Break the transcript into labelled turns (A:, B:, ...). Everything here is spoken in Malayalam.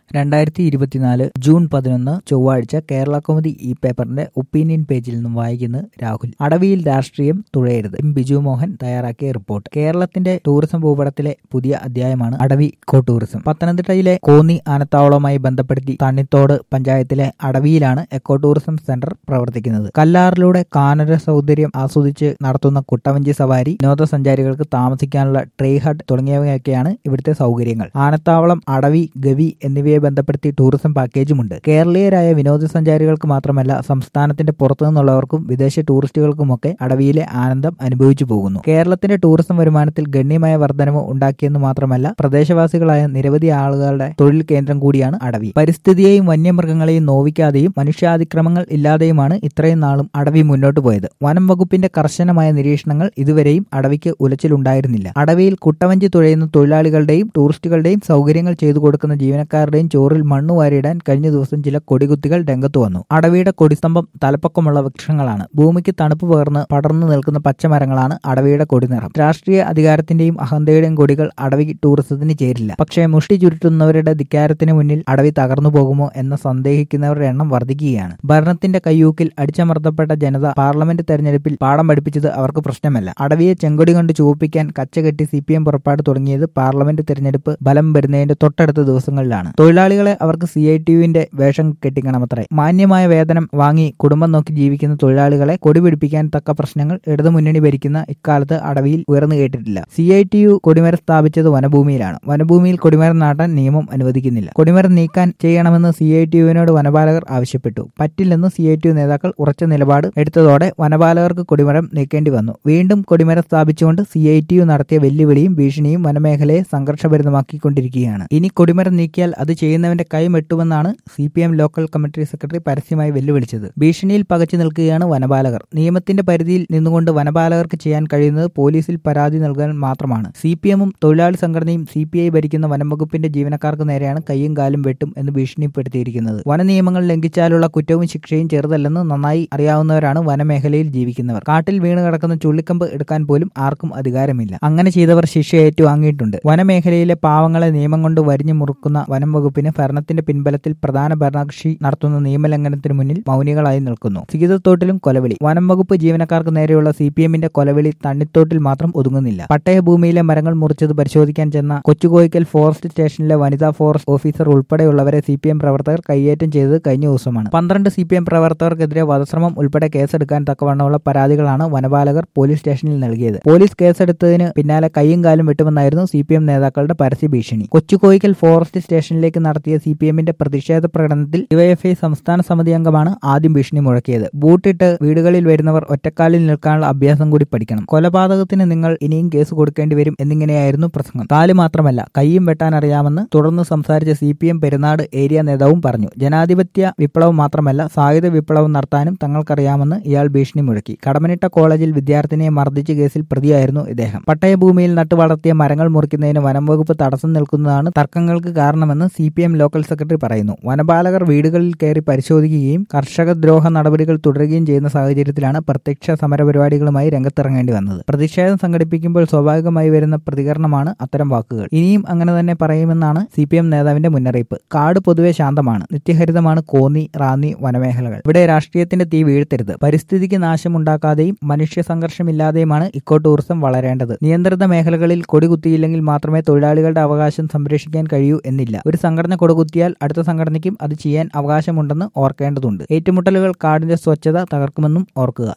A: രണ്ടായിരത്തി ഇരുപത്തിനാല് ജൂൺ പതിനൊന്ന് ചൊവ്വാഴ്ച കേരള കൗമുദി ഈ പേപ്പറിന്റെ ഒപ്പീനിയൻ പേജിൽ നിന്നും വായിക്കുന്നത് രാഹുൽ അടവിയിൽ രാഷ്ട്രീയം തുഴയരുത് എം ബിജു മോഹൻ തയ്യാറാക്കിയ റിപ്പോർട്ട് കേരളത്തിന്റെ ടൂറിസം ഭൂപടത്തിലെ പുതിയ അധ്യായമാണ് അടവി ഇക്കോ ടൂറിസം പത്തനംതിട്ടയിലെ കോന്നി ആനത്താവളവുമായി ബന്ധപ്പെടുത്തി തണ്ണിത്തോട് പഞ്ചായത്തിലെ അടവിയിലാണ് എക്കോ ടൂറിസം സെന്റർ പ്രവർത്തിക്കുന്നത് കല്ലാറിലൂടെ കാനര സൗന്ദര്യം ആസ്വദിച്ച് നടത്തുന്ന കുട്ടവഞ്ചി സവാരി വിനോദസഞ്ചാരികൾക്ക് താമസിക്കാനുള്ള ട്രേ ഹട്ട് തുടങ്ങിയവയൊക്കെയാണ് ഇവിടുത്തെ സൗകര്യങ്ങൾ ആനത്താവളം അടവി ഗവി എന്നിവയെ ബന്ധപ്പെടുത്തി ടൂറിസം പാക്കേജുമുണ്ട് കേരളീയരായ വിനോദസഞ്ചാരികൾക്ക് മാത്രമല്ല സംസ്ഥാനത്തിന്റെ പുറത്തു നിന്നുള്ളവർക്കും വിദേശ ടൂറിസ്റ്റുകൾക്കുമൊക്കെ അടവിയിലെ ആനന്ദം അനുഭവിച്ചു പോകുന്നു കേരളത്തിന്റെ ടൂറിസം വരുമാനത്തിൽ ഗണ്യമായ വർധനവ് ഉണ്ടാക്കിയെന്ന് മാത്രമല്ല പ്രദേശവാസികളായ നിരവധി ആളുകളുടെ തൊഴിൽ കേന്ദ്രം കൂടിയാണ് അടവി പരിസ്ഥിതിയെയും വന്യമൃഗങ്ങളെയും നോവിക്കാതെയും മനുഷ്യാതിക്രമങ്ങൾ ഇല്ലാതെയുമാണ് ഇത്രയും നാളും അടവി മുന്നോട്ട് പോയത് വനം വകുപ്പിന്റെ കർശനമായ നിരീക്ഷണങ്ങൾ ഇതുവരെയും അടവിക്ക് ഉലച്ചിലുണ്ടായിരുന്നില്ല അടവിയിൽ കുട്ടവഞ്ചി തുഴയുന്ന തൊഴിലാളികളുടെയും ടൂറിസ്റ്റുകളുടെയും സൗകര്യങ്ങൾ ചെയ്തു കൊടുക്കുന്ന ജീവനക്കാരുടെയും ചോറിൽ മണ്ണ് വാരിയിടാൻ കഴിഞ്ഞ ദിവസം ചില കൊടികുത്തികൾ രംഗത്ത് വന്നു അടവിയുടെ കൊടിസ്തംഭം തലപ്പൊക്കമുള്ള വൃക്ഷങ്ങളാണ് ഭൂമിക്ക് തണുപ്പ് പകർന്ന് പടർന്നു നിൽക്കുന്ന പച്ചമരങ്ങളാണ് അടവിയുടെ കൊടിനിറം രാഷ്ട്രീയ അധികാരത്തിന്റെയും അഹന്തയുടെയും കൊടികൾ അടവി ടൂറിസത്തിന് ചേരില്ല പക്ഷേ മുഷ്ടി ചുരുട്ടുന്നവരുടെ ധിക്കാരത്തിന് മുന്നിൽ അടവി തകർന്നു പോകുമോ എന്ന് സന്ദേഹിക്കുന്നവരുടെ എണ്ണം വർദ്ധിക്കുകയാണ് ഭരണത്തിന്റെ കയ്യൂക്കിൽ അടിച്ചമർത്തപ്പെട്ട ജനത പാർലമെന്റ് തെരഞ്ഞെടുപ്പിൽ പാഠം പഠിപ്പിച്ചത് അവർക്ക് പ്രശ്നമല്ല അടവിയെ ചെങ്കൊടി കൊണ്ട് ചുവപ്പിക്കാൻ കച്ചകെട്ടി സി പി എം പുറപ്പാട് തുടങ്ങിയത് പാർലമെന്റ് തെരഞ്ഞെടുപ്പ് ബലം വരുന്നതിന്റെ തൊട്ടടുത്ത ദിവസങ്ങളിലാണ് തൊഴിലാളികളെ അവർക്ക് സി ഐ ടി യുവിന്റെ വേഷം കെട്ടിക്കണമത്രേ മാന്യമായ വേതനം വാങ്ങി കുടുംബം നോക്കി ജീവിക്കുന്ന തൊഴിലാളികളെ കൊടി പിടിപ്പിക്കാൻ തക്ക പ്രശ്നങ്ങൾ ഇടതുമുന്നണി ഭരിക്കുന്ന ഇക്കാലത്ത് അടവിയിൽ ഉയർന്നു കേട്ടിട്ടില്ല സി ഐ ടി യു കൊടിമരം സ്ഥാപിച്ചത് വനഭൂമിയിലാണ് വനഭൂമിയിൽ കൊടിമരം നാട്ടാൻ നിയമം അനുവദിക്കുന്നില്ല കൊടിമരം നീക്കാൻ ചെയ്യണമെന്ന് സി ഐ ടി യുവിനോട് വനപാലകർ ആവശ്യപ്പെട്ടു പറ്റില്ലെന്ന് സി ഐ ടി യു നേതാക്കൾ ഉറച്ച നിലപാട് എടുത്തതോടെ വനപാലകർക്ക് കൊടിമരം നീക്കേണ്ടി വന്നു വീണ്ടും കൊടിമരം സ്ഥാപിച്ചുകൊണ്ട് സി ഐ ടി യു നടത്തിയ വെല്ലുവിളിയും ഭീഷണിയും വനമേഖലയെ സംഘർഷഭരിതമാക്കിക്കൊണ്ടിരിക്കുകയാണ് ഇനി കൊടിമരം നീക്കിയാൽ അത് ചെയ്യുന്നവന്റെ കൈ മെട്ടുമെന്നാണ് C P M local committee secretary പരസ്യമായി വെല്ലുവിളിച്ചത് ഭീഷണിയിൽ പകച്ചു നിൽക്കുകയാണ് വനപാലകർ നിയമത്തിന്റെ പരിധിയിൽ നിന്നുകൊണ്ട് വനപാലകർക്ക് ചെയ്യാൻ കഴിയുന്നത് പോലീസിൽ പരാതി നൽകാൻ മാത്രമാണ് സി പി എമ്മും തൊഴിലാളി സംഘടനയും സി പി ഐ ഭരിക്കുന്ന വനംവകുപ്പിന്റെ ജീവനക്കാർക്ക് നേരെയാണ് കൈയും കാലും വെട്ടും എന്ന് ഭീഷണിപ്പെടുത്തിയിരിക്കുന്നത് വനനിയമങ്ങൾ ലംഘിച്ചാലുള്ള കുറ്റവും ശിക്ഷയും ചെറുതല്ലെന്ന് നന്നായി അറിയാവുന്നവരാണ് വനമേഖലയിൽ ജീവിക്കുന്നവർ കാട്ടിൽ വീണ് കിടക്കുന്ന ചുള്ളിക്കമ്പ് എടുക്കാൻ പോലും ആർക്കും അധികാരമില്ല അങ്ങനെ ചെയ്തവർ ശിക്ഷ ഏറ്റുവാങ്ങിയിട്ടുണ്ട് വനമേഖലയിലെ പാവങ്ങളെ നിയമം കൊണ്ട് വരിഞ്ഞു മുറുക്കുന്ന വനം വകുപ്പിന് ഭരണത്തിന്റെ പിൻബലത്തിൽ പ്രധാന ഭരണകക്ഷി നടത്തുന്ന നിയമലംഘനത്തിന് മുന്നിൽ മൗനികളായി നിൽക്കുന്നു സീതത്തോട്ടിലും കൊലവിളി വനം വകുപ്പ് ജീവനക്കാർക്ക് നേരെയുള്ള സി പി എമ്മിന്റെ കൊലവിളി തണ്ണിത്തോട്ടിൽ മാത്രം ഒതുങ്ങുന്നില്ല പട്ടയഭൂമിയിലെ മരങ്ങൾ മുറിച്ചത് പരിശോധിക്കാൻ ചെന്ന കൊച്ചുകോയിക്കൽ ഫോറസ്റ്റ് സ്റ്റേഷനിലെ വനിതാ ഫോറസ്റ്റ് ഓഫീസർ ഉൾപ്പെടെയുള്ളവരെ സി പി എം പ്രവർത്തകർ കൈയേറ്റം ചെയ്തത് കഴിഞ്ഞ ദിവസമാണ് പന്ത്രണ്ട് സി പി എം പ്രവർത്തകർക്കെതിരെ വധശ്രമം ഉൾപ്പെടെ കേസെടുക്കാൻ തക്കവണ്ണമുള്ള പരാതികളാണ് വനപാലകർ പോലീസ് സ്റ്റേഷനിൽ നൽകിയത് പോലീസ് കേസെടുത്തതിന് പിന്നാലെ കൈയും കാലും വെട്ടുമെന്നായിരുന്നു സി പി എം നേതാക്കളുടെ പരസ്യ ഭീഷണി കൊച്ചുകോയിക്കൽ ഫോറസ്റ്റ് സ്റ്റേഷനിലേക്ക് നടത്തിയ സി പി എമ്മിന്റെ പ്രതിഷേധ പ്രകടനത്തിൽ ഡിവൈഎഫ്ഐ സംസ്ഥാന സമിതി അംഗമാണ് ആദ്യം ഭീഷണി മുഴക്കിയത് ബൂട്ടിട്ട് വീടുകളിൽ വരുന്നവർ ഒറ്റക്കാലിൽ നിൽക്കാനുള്ള അഭ്യാസം കൂടി പഠിക്കണം കൊലപാതകത്തിന് നിങ്ങൾ ഇനിയും കേസ് കൊടുക്കേണ്ടി വരും എന്നിങ്ങനെയായിരുന്നു പ്രസംഗം കാല് മാത്രമല്ല കൈയും വെട്ടാൻ അറിയാമെന്ന് തുടർന്ന് സംസാരിച്ച C P M Perunad area നേതാവും പറഞ്ഞു ജനാധിപത്യ വിപ്ലവം മാത്രമല്ല സായുധ വിപ്ലവം നടത്താനും തങ്ങൾക്കറിയാമെന്ന് ഇയാൾ ഭീഷണി മുഴക്കി കടമനിട്ട കോളേജിൽ വിദ്യാർത്ഥിനിയെ മർദ്ദിച്ച കേസിൽ പ്രതിയായിരുന്നു ഇദ്ദേഹം പട്ടയഭൂമിയിൽ നട്ടു വളർത്തിയ മരങ്ങൾ മുറിക്കുന്നതിന് വനം വകുപ്പ് തടസ്സം നിൽക്കുന്നതാണ് തർക്കങ്ങൾക്ക് കാരണമെന്ന് C P M local secretary പറയുന്നു വനപാലകർ വീടുകളിൽ കയറി പരിശോധിക്കുകയും കർഷകദ്രോഹ നടപടികൾ തുടരുകയും ചെയ്യുന്ന സാഹചര്യത്തിലാണ് പ്രത്യക്ഷ സമരപരിപാടികളുമായി രംഗത്തിറങ്ങേണ്ടി വന്നത് പ്രതിഷേധം സംഘടിപ്പിക്കുമ്പോൾ സ്വാഭാവികമായി വരുന്ന പ്രതികരണമാണ് അത്തരം വാക്കുകൾ ഇനിയും അങ്ങനെ തന്നെ പറയുമെന്നാണ് സി പി എം നേതാവിന്റെ മുന്നറിയിപ്പ് കാട് പൊതുവെ ശാന്തമാണ് നിത്യഹരിതമാണ് കോന്നി റാന്നി വനമേഖലകൾ ഇവിടെ രാഷ്ട്രീയത്തിന്റെ തീ വീഴ്ത്തരുത് പരിസ്ഥിതിക്ക് നാശമുണ്ടാക്കാതെയും മനുഷ്യ സംഘർഷമില്ലാതെയുമാണ് ഇക്കോ ടൂറിസം വളരേണ്ടത് നിയന്ത്രിത മേഖലകളിൽ കൊടികുത്തിയില്ലെങ്കിൽ മാത്രമേ തൊഴിലാളികളുടെ അവകാശം സംരക്ഷിക്കാൻ കഴിയൂ എന്നില്ല ഒരു സംഘടന കൊടികുത്തിയാൽ അടുത്ത സംഘടനയ്ക്കും അത് ചെയ്യാൻ അവകാശമുണ്ടെന്ന് ഓർക്കേണ്ടതുണ്ട് ഏറ്റുമുട്ടലുകൾ കാടിന്റെ സ്വച്ഛത തകർക്കുമെന്നും ഓർക്കുക